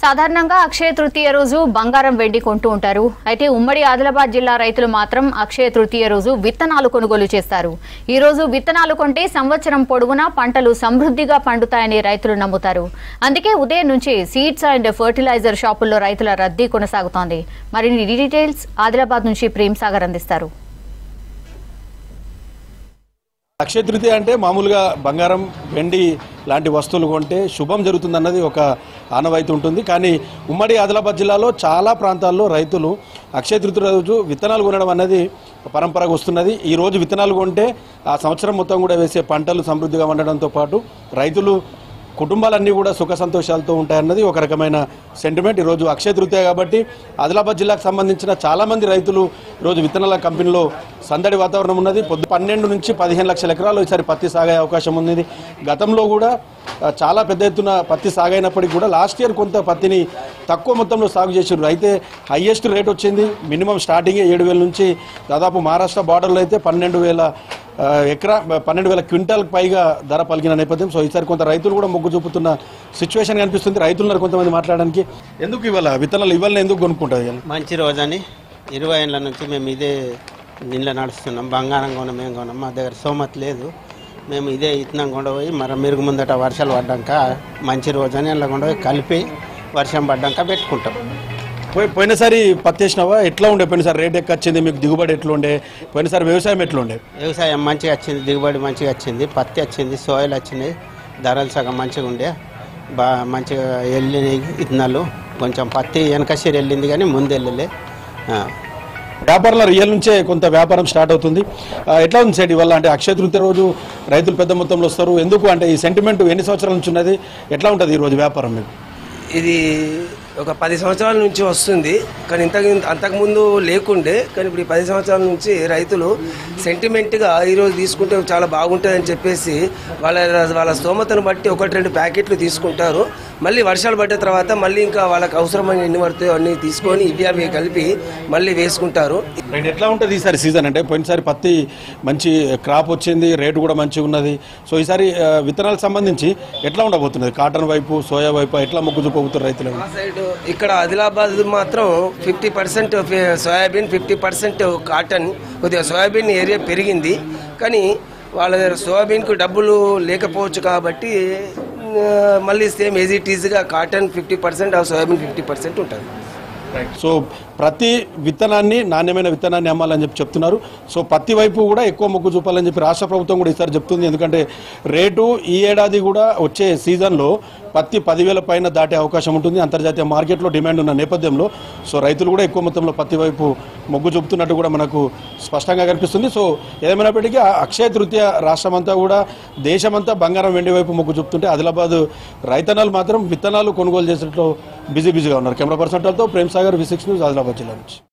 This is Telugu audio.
సాధారణంగా అక్షయ తృతీయ రోజు బంగారం వెండి కొంటూ ఉంటారు అయితే ఉమ్మడి ఆదిలాబాద్ జిల్లా రైతులు మాత్రం అక్షయ తృతీయ రోజు విత్తనాలు కొనుగోలు చేస్తారు ఈ రోజు విత్తనాలు కొంటే సంవత్సరం పొడవునా పంటలు సమృద్ధిగా పండుతాయని రైతులు నమ్ముతారు అందుకే ఉదయం నుంచి సీడ్స్ అండ్ ఫర్టిలైజర్ షాపుల్లో రైతుల రద్దీ కొనసాగుతోంది మరిన్ని డీటెయిల్స్ ఆదిలాబాద్ నుంచి ప్రేమ్ సాగర్ అందిస్తారు అక్షయ తృతీయ అంటే మామూలుగా బంగారం వెండి లాంటి వస్తువులు కొంటే శుభం జరుగుతుందన్నది ఒక ఆనవాయితీ ఉంటుంది కానీ ఉమ్మడి ఆదిలాబాద్ జిల్లాలో చాలా ప్రాంతాల్లో రైతులు అక్షయ తృతీయ రోజు విత్తనాలు కొనడం అనేది పరంపరగా వస్తున్నది ఈ రోజు విత్తనాలు కొంటే ఆ సంవత్సరం మొత్తం కూడా వేసే పంటలు సమృద్ధిగా ఉండడంతో పాటు రైతులు కుటుంబాలన్నీ కూడా సుఖ సంతోషాలతో ఉంటాయన్నది ఒక రకమైన సెంటిమెంట్ ఈరోజు అక్షయ తృతీయ కాబట్టి ఆదిలాబాద్ జిల్లాకు సంబంధించిన చాలామంది రైతులు ఈరోజు విత్తనాల కంపెనీలో సందడి వాతావరణం ఉన్నది పొద్దు పన్నెండు నుంచి పదిహేను లక్షల ఎకరాలు ఈసారి పత్తి సాగే అవకాశం ఉంది గతంలో కూడా ఆ, చాలా పెద్ద ఎత్తున పత్తి సాగైనప్పటికీ కూడా లాస్ట్ ఇయర్ కొంత పత్తిని తక్కువ మొత్తంలో సాగు చేసారు అయితే హయ్యెస్ట్ రేట్ వచ్చింది మినిమం స్టార్టింగే ఏడు వేల నుంచి దాదాపు మహారాష్ట్ర బార్డర్లో అయితే పన్నెండు వేల ఆ, ఎకరా పన్నెండు వేల క్వింటాల్కి పైగా ధర పలికిన నేపథ్యం సో ఈసారి కొంత రైతులు కూడా మొగ్గు చూపుతున్న సిచ్యువేషన్ కనిపిస్తుంది రైతులున్నారు కొంతమంది మాట్లాడడానికి ఎందుకు ఇవాళ విత్తనాలు ఇవాళ ఎందుకు కొనుక్కుంటారు ఇవాళ? మంచి రోజని ఇరవై ఏళ్ళ నుంచి మేము ఇదే దీనిలో నడుస్తున్నాం బంగారం కొనం మేము కొనం మా దగ్గర సోమత్ లేదు మేము ఇదే ఇత్తనం కొండ పోయి మరి మెరుగు ముందట వర్షాలు పడ్డాక మంచి రోజని అందులో కొండ పోయి కలిపి వర్షం పడ్డాక పెట్టుకుంటాం పోయి పోయినసారి పత్తి వేసినావా ఎట్లా ఉండే పోయినసారి రేట్ ఎక్క వచ్చింది మీకు దిగుబడి ఎట్లా ఉండే పోయినసారి వ్యవసాయం ఎట్లా ఉండే వ్యవసాయం మంచిగా వచ్చింది దిగుబడి మంచిగా వచ్చింది పత్తి వచ్చింది సోయలు వచ్చినాయి ధరలు సగం మంచిగా ఉండే బా మంచిగా వెళ్ళినాయి ఇత్తనాలు కొంచెం పత్తి వెనకసిరి వెళ్ళింది కానీ ముందు వెళ్ళలే ఆ. వ్యాపారంలో రియల్ నుంచే కొంత వ్యాపారం స్టార్ట్ అవుతుంది ఆ, ఎట్లా ఉంది సెట్ ఇవాళ అంటే అక్షయ తృతీయ రోజు రైతులు పెద్ద మొత్తంలో వస్తారు ఎందుకు అంటే ఈ సెంటిమెంట్ ఎన్ని సంవత్సరాల నుంచి ఉన్నది ఎట్లా ఉంటుంది ఈ రోజు వ్యాపారం మీకు ఇది ఒక పది సంవత్సరాల నుంచి వస్తుంది కానీ ఇంతకు అంతకుముందు లేకుండే కానీ ఇప్పుడు ఈ పది సంవత్సరాల నుంచి రైతులు సెంటిమెంట్గా ఈరోజు తీసుకుంటే చాలా బాగుంటుందని చెప్పేసి వాళ్ళ వాళ్ళ స్తోమతను బట్టి ఒకటి రెండు ప్యాకెట్లు తీసుకుంటారు మళ్ళీ వర్షాలు పడ్డ తర్వాత మళ్ళీ ఇంకా వాళ్ళకి అవసరమైన ఎన్ని పడతాయో అన్ని తీసుకొని ఇవి అవి కలిపి మళ్ళీ వేసుకుంటారు రైట్ ఎట్లా ఉంటుంది ఈసారి సీజన్ అంటే పోయినసారి పత్తి మంచి క్రాప్ వచ్చింది రేటు కూడా మంచిగా ఉన్నది సో ఈసారి ఆ, విత్తనాలకు సంబంధించి ఎట్లా ఉండబోతున్నది కాటన్ వైపు సోయా వైపు ఎట్లా మొగ్గు చూపబోతున్నారు రైతులు మా సైడ్ ఇక్కడ ఆదిలాబాద్ మాత్రం fifty percent soybean fifty percent cotton కొద్దిగా సోయాబీన్ ఏరియా పెరిగింది కానీ వాళ్ళ దగ్గర సోయాబీన్కు డబ్బులు లేకపోవచ్చు కాబట్టి ఆ, మళ్ళీ సేమ్ ఏజ్ ఇట్ ఈజ్గా కాటన్ ఫిఫ్టీ పర్సెంట్ ఆ సోయాబీన్ ఫిఫ్టీ పర్సెంట్ ఉంటుంది సో ప్రతి విత్తనాన్ని నాణ్యమైన విత్తనాన్ని అమ్మాలని చెప్పి చెప్తున్నారు సో పత్తి వైపు కూడా ఎక్కువ మొగ్గు చూపాలని చెప్పి రాష్ట్ర ప్రభుత్వం కూడా ఈసారి చెప్తుంది ఎందుకంటే రేటు ఈ ఏడాది కూడా వచ్చే సీజన్లో పత్తి పదివేల పైన దాటే అవకాశం ఉంటుంది అంతర్జాతీయ మార్కెట్లో డిమాండ్ ఉన్న నేపథ్యంలో సో రైతులు కూడా ఎక్కువ మొత్తంలో పత్తి వైపు మొగ్గు చూపుతున్నట్టు కూడా మనకు స్పష్టంగా కనిపిస్తుంది సో ఏమైనప్పటికీ ఆ అక్షయ తృతీయ రాష్ట్రమంతా కూడా దేశమంతా బంగారం వెండి వైపు మొగ్గు చూపుతుంటే ఆదిలాబాద్ రైతన్నలు మాత్రం విత్తనాలు కొనుగోలు చేసేట్లో బిజీ బిజీగా ఉన్నారు కెమెరా పర్సన్ తో Prem Sagar V six news Adilabad జిల్లా నుంచి